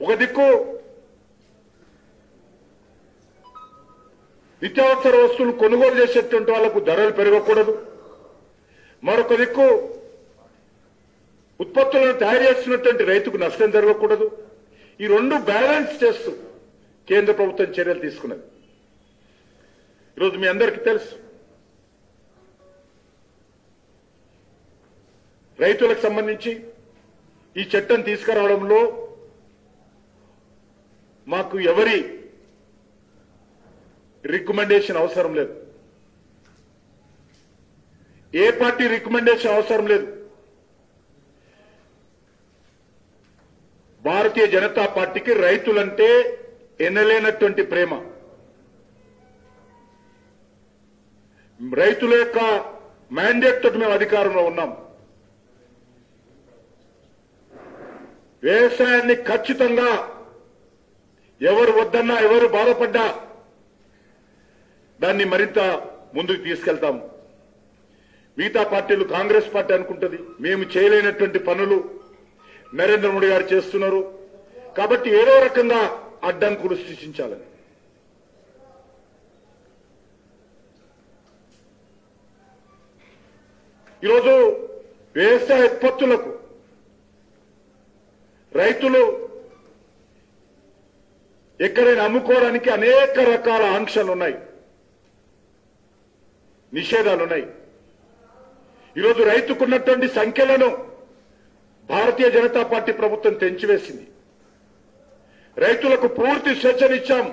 ఒక దిక్కు నిత్యావసర వస్తువులు కొనుగోలు చేసేటువంటి వాళ్లకు ధరలు పెరగకూడదు మరొక దిక్కు ఉత్పత్తులను తయారు చేస్తున్నటువంటి రైతుకు నష్టం జరగకూడదు ఈ రెండు బ్యాలెన్స్ చేస్తూ కేంద్ర ప్రభుత్వం చర్యలు తీసుకున్నది ఈరోజు మీ అందరికీ తెలుసు రైతులకు సంబంధించి ఈ చట్టం తీసుకురావడంలో మాకు ఎవరి రికమెండేషన్ అవసరం లేదు ఏ పార్టీ రికమెండేషన్ అవసరం లేదు భారతీయ జనతా పార్టీకి రైతులంటే ఎనలేనటువంటి ప్రేమ రైతుల యొక్క మ్యాండేట్ తోటి మేము అధికారంలో ఉన్నాం వ్యవసాయాన్ని ఖచ్చితంగా ఎవరు వద్దన్నా ఎవరు బాధపడ్డా దాన్ని మరింత ముందుకు తీసుకెళ్తాం మిగతా పార్టీలు కాంగ్రెస్ పార్టీ అనుకుంటుంది మేము చేయలేనటువంటి పనులు నరేంద్ర మోడీ గారు చేస్తున్నారు కాబట్టి ఏదో రకంగా అడ్డంకులు సృష్టించాలని ఈరోజు వ్యవసాయ ఉత్పత్తులకు రైతులు ఎక్కడైనా అమ్ముకోవడానికి అనేక రకాల ఆంక్షలు ఉన్నాయి నిషేధాలు ఉన్నాయి ఈరోజు రైతుకున్నటువంటి సంఖ్యలను భారతీయ జనతా పార్టీ ప్రభుత్వం తెంచివేసింది రైతులకు పూర్తి స్వేచ్ఛనిచ్చాం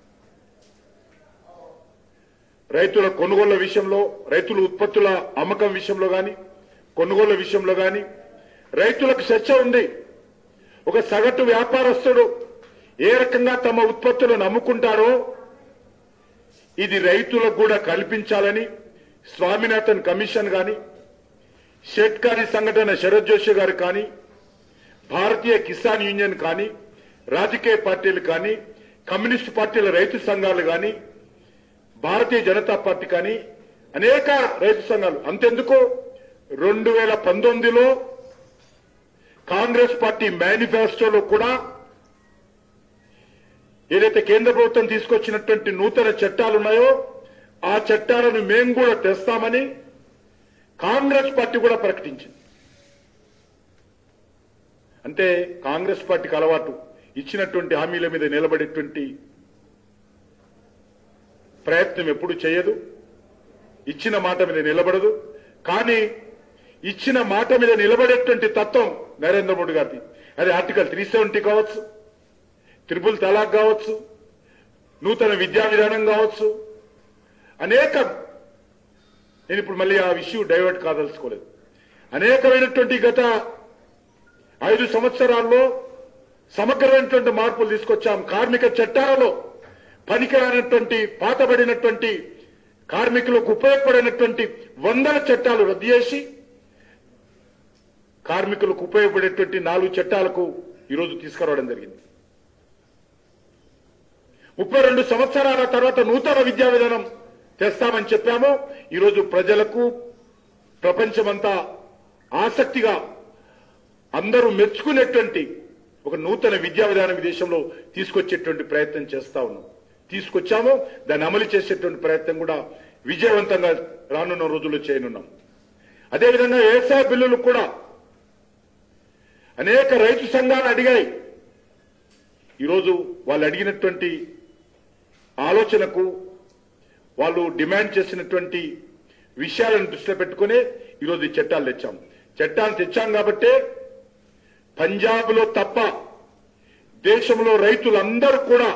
రైతుల కొనుగోళ్ల విషయంలో రైతుల ఉత్పత్తుల అమ్మకం విషయంలో గాని కొనుగోళ్ల విషయంలో గాని రైతులకు స్వేచ్ఛ ఉంది ఒక సగటు వ్యాపారస్తుడు ఏ రకంగా తమ ఉత్పత్తులను అమ్ముకుంటారో ఇది రైతులకు కూడా కల్పించాలని స్వామినాథన్ కమిషన్ గాని షెట్కారి సంఘటన శరత్ జోషి గారు కానీ భారతీయ కిసాన్ యూనియన్ కానీ రాజకీయ పార్టీలు కానీ కమ్యూనిస్టు పార్టీల రైతు సంఘాలు కానీ భారతీయ జనతా పార్టీ కానీ అనేక రైతు సంఘాలు అంతెందుకు రెండు వేల పంతొమ్మిదిలో కాంగ్రెస్ పార్టీ మేనిఫెస్టోలో కూడా ఏదైతే కేంద్ర ప్రభుత్వం తీసుకొచ్చినటువంటి నూతన చట్టాలు ఉన్నాయో ఆ చట్టాలను మేము కూడా తెస్తామని కాంగ్రెస్ పార్టీ కూడా ప్రకటించింది అంటే కాంగ్రెస్ పార్టీకి అలవాటు ఇచ్చినటువంటి హామీల మీద నిలబడేటువంటి ప్రయత్నం ఎప్పుడు చేయదు ఇచ్చిన మాట మీద నిలబడదు కానీ ఇచ్చిన మాట మీద నిలబడేటువంటి తత్వం నరేంద్ర మోడీ గారిది అది ఆర్టికల్ త్రీ సెవెంటీ కావచ్చు త్రిపుల్ తలాక్ కావచ్చు నూతన విద్యా విధానం కావచ్చు అనేక నేను ఇప్పుడు మళ్ళీ ఆ విషయం డైవర్ట్ కాదలుచుకోలేదు అనేకమైనటువంటి గత ఐదు సంవత్సరాల్లో సమగ్రమైనటువంటి మార్పులు తీసుకొచ్చాం కార్మిక చట్టాలలో పనికిరానటువంటి పాతబడినటువంటి కార్మికులకు ఉపయోగపడినటువంటి వందల చట్టాలు రద్దు చేసి కార్మికులకు ఉపయోగపడేటువంటి నాలుగు చట్టాలకు ఈరోజు తీసుకురావడం జరిగింది ముప్పై రెండు సంవత్సరాల తర్వాత నూతన విద్యా విధానం తెస్తామని చెప్పాము ఈరోజు ప్రజలకు ప్రపంచమంతా ఆసక్తిగా అందరూ మెచ్చుకునేటువంటి ఒక నూతన విద్యా విధానం ఈ దేశంలో తీసుకొచ్చేటువంటి ప్రయత్నం చేస్తా ఉన్నాం తీసుకొచ్చాము దాన్ని అమలు చేసేటువంటి ప్రయత్నం కూడా విజయవంతంగా రానున్న రోజుల్లో చేయనున్నాం అదేవిధంగా వ్యవసాయ బిల్లులు కూడా అనేక రైతు సంఘాలు అడిగాయి ఈరోజు వాళ్ళు అడిగినటువంటి ఆలోచనకు వాళ్ళు డిమాండ్ చేసినటువంటి విషయాలను దృష్టిలో పెట్టుకునే ఈరోజు ఈ చట్టాలు తెచ్చాం చట్టాలు తెచ్చాం కాబట్టే పంజాబ్ లో తప్ప దేశంలో రైతులందరూ కూడా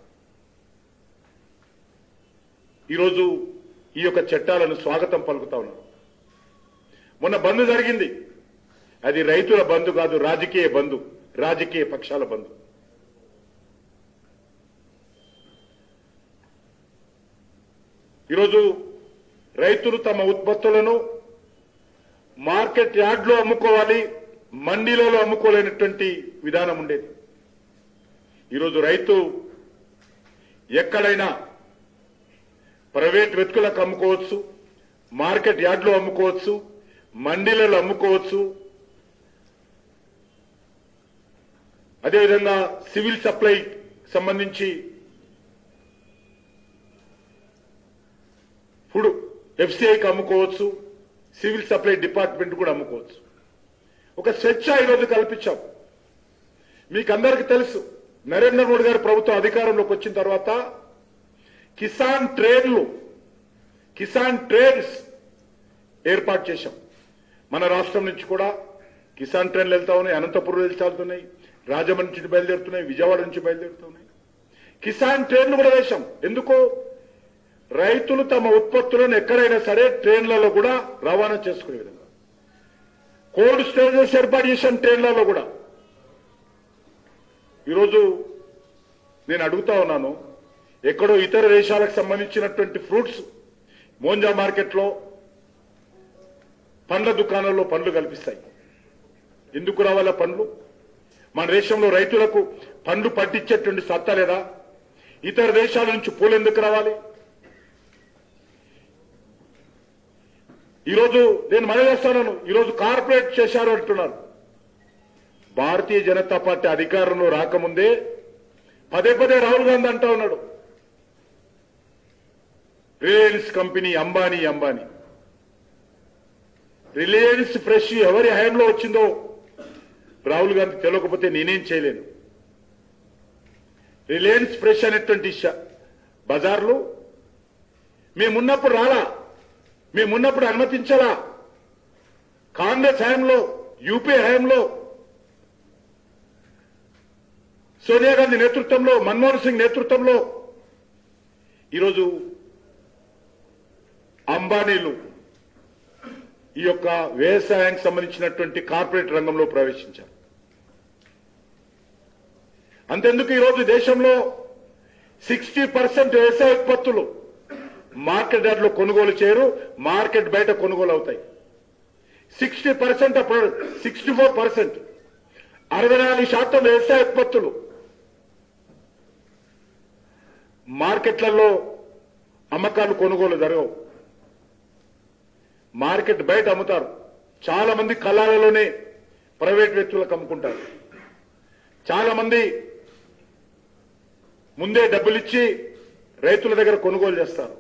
ఈరోజు ఈ యొక్క చట్టాలను స్వాగతం పలుకుతా ఉన్నారు మొన్న బంద్ జరిగింది అది రైతుల బంధు కాదు రాజకీయ బంధు రాజకీయ పక్షాల బంధు ఈరోజు రైతులు తమ ఉత్పత్తులను మార్కెట్ యార్డ్లో అమ్ముకోవాలి మండీలలో అమ్ముకోలేనటువంటి విధానం ఉండేది ఈరోజు రైతు ఎక్కడైనా ప్రైవేట్ వ్యక్తులకు అమ్ముకోవచ్చు మార్కెట్ యార్డ్లో అమ్ముకోవచ్చు మండీలలో అమ్ముకోవచ్చు అదేవిధంగా సివిల్ సప్లై సంబంధించి ఫుడ్ ఎఫ్సిఐకి అమ్ముకోవచ్చు సివిల్ సప్లై డిపార్ట్మెంట్ కూడా అమ్ముకోవచ్చు ఒక స్వేచ్ఛ ఈరోజు కల్పించాం మీకు అందరికీ తెలుసు నరేంద్ర మోడీ గారి ప్రభుత్వం అధికారంలోకి వచ్చిన తర్వాత కిసాన్ ట్రైన్లు కిసాన్ ట్రైన్స్ ఏర్పాటు చేశాం మన రాష్ట్రం నుంచి కూడా కిసాన్ ట్రైన్లు వెళ్తా ఉన్నాయి అనంతపురం వెళ్తున్నాయి రాజమండ్రి నుంచి బయలుదేరుతున్నాయి విజయవాడ నుంచి బయలుదేరుతున్నాయి కిసాన్ ట్రైన్లు కూడా వేశాం ఎందుకు రైతులు తమ ఉత్పత్తులను ఎక్కడైనా సరే ట్రైన్లలో కూడా రవాణా చేసుకునే విధంగా కోల్డ్ స్టోరేజెస్ ఏర్పాటు చేశాం ట్రైన్లలో కూడా ఈరోజు నేను అడుగుతా ఉన్నాను ఎక్కడో ఇతర దేశాలకు సంబంధించినటువంటి ఫ్రూట్స్ మోంజా మార్కెట్లో పండ్ల దుకాణాల్లో పండ్లు కల్పిస్తాయి ఎందుకు రావాలా పండ్లు మన దేశంలో రైతులకు పండ్లు పట్టించేటువంటి సత్తా లేదా ఇతర దేశాల నుంచి పూలు ఎందుకు రావాలి ఈరోజు నేను మనవి చేస్తాను ఈరోజు కార్పొరేట్ చేశారు అంటున్నారు భారతీయ జనతా పార్టీ అధికారంలో రాకముందే పదే పదే రాహుల్ గాంధీ అంటా ఉన్నాడు Reliance company Ambani Ambani Reliance fresh ఎవరి హయాంలో వచ్చిందో రాహుల్ గాంధీ తెలియకపోతే నేనేం చేయలేను రిలయన్స్ ఫ్రెష్ అనేటువంటి ష- బజార్లు మేమున్నప్పుడు రాలా మేమున్నప్పుడు అనుమతించాలా కాంగ్రెస్ హయాంలో యూపీ హయాంలో సోనియా గాంధీ నేతృత్వంలో మన్మోహన్ సింగ్ నేతృత్వంలో ఈరోజు అంబానీలు ఈ యొక్క వ్యవసాయానికి సంబంధించినటువంటి కార్పొరేట్ రంగంలో ప్రవేశించారు అంతెందుకు ఈరోజు దేశంలో సిక్స్టీ పర్సెంట్ వ్యవసాయ ఉత్పత్తులు మార్కెట్ ధరలో కొనుగోలు చేయరు మార్కెట్ బయట కొనుగోలు అవుతాయి sixty percent sixty four percent అరవై నాలుగు శాతం వ్యవసాయ ఉత్పత్తులు మార్కెట్లలో అమ్మకాలు కొనుగోలు జరగవు మార్కెట్ బయట అమ్ముతారు చాలా మంది కళాలలోనే ప్రైవేట్ వ్యక్తులకు అమ్ముకుంటారు చాలా మంది ముందే డబ్బులు ఇచ్చి రైతుల దగ్గర కొనుగోలు చేస్తారు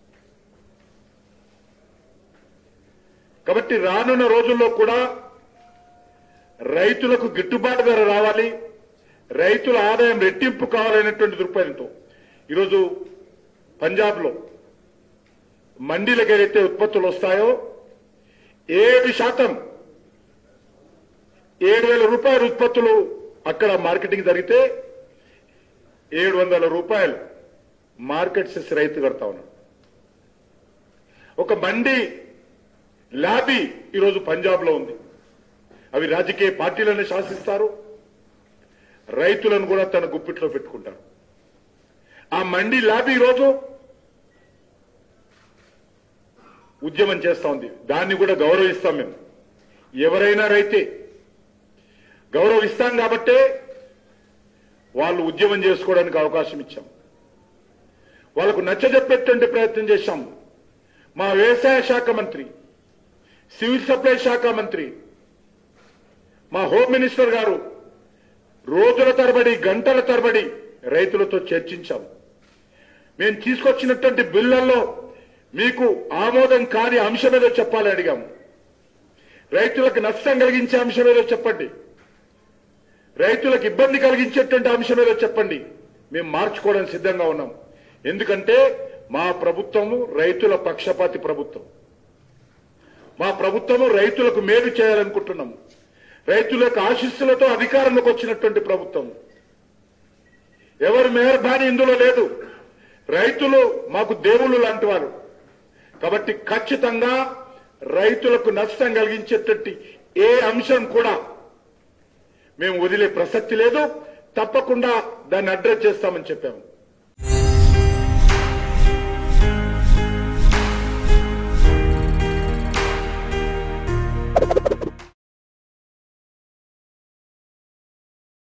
కాబట్టి రానున్న రోజుల్లో కూడా రైతులకు గిట్టుబాటు ధర రావాలి రైతుల ఆదాయం రెట్టింపు కావాలనేటువంటి దృక్పథంతో ఈరోజు పంజాబ్లో మండీలకు ఏదైతే ఉత్పత్తులు వస్తాయో ఏడు శాతం ఏడు వేల రూపాయల ఉత్పత్తులు అక్కడ మార్కెటింగ్ జరిగితే ఏడు వందల రూపాయలు మార్కెట్ సెస్ రైతు కడతా ఉన్నాడు ఒక మండి ల్యాబీ ఈరోజు పంజాబ్ లో ఉంది అవి రాజకీయ పార్టీలను శాసిస్తారు రైతులను కూడా తన గుప్పిట్లో పెట్టుకుంటారు ఆ మండి ల్యాబీ ఈరోజు ఉద్యమం చేస్తా ఉంది దాన్ని కూడా గౌరవిస్తాం మేము ఎవరైనా రైతే గౌరవిస్తాం కాబట్టే వాళ్ళు ఉద్యమం చేసుకోవడానికి అవకాశం ఇచ్చాం వాళ్ళకు నచ్చజెప్పేటువంటి ప్రయత్నం చేశాం మా వ్యవసాయ శాఖ మంత్రి సివిల్ సప్లై శాఖ మంత్రి మా హోమ్ మినిస్టర్ గారు రోజుల తరబడి గంటల తరబడి రైతులతో చర్చించాం మేము తీసుకొచ్చినటువంటి బిల్లుల్లో మీకు ఆమోదం కాని అంశం ఏదో చెప్పాలని అడిగాము రైతులకు నష్టం కలిగించే అంశం ఏదో చెప్పండి రైతులకు ఇబ్బంది కలిగించేటువంటి అంశం ఏదో చెప్పండి మేము మార్చుకోవడానికి సిద్ధంగా ఉన్నాం ఎందుకంటే మా ప్రభుత్వము రైతుల పక్షపాతి ప్రభుత్వం మా ప్రభుత్వము రైతులకు మేలు చేయాలనుకుంటున్నాము రైతులకు ఆశీస్సులతో అధికారంలోకి వచ్చినటువంటి ప్రభుత్వం ఎవరి మెహర్బానీ ఇందులో లేదు రైతులు మాకు దేవుళ్ళు లాంటి వారు కాబట్టి ఖచ్చితంగా రైతులకు నష్టం కలిగించేటట్టు ఏ అంశం కూడా మేము వదిలే ప్రసక్తి లేదు తప్పకుండా దాన్ని అడ్రస్ చేస్తామని చెప్పాము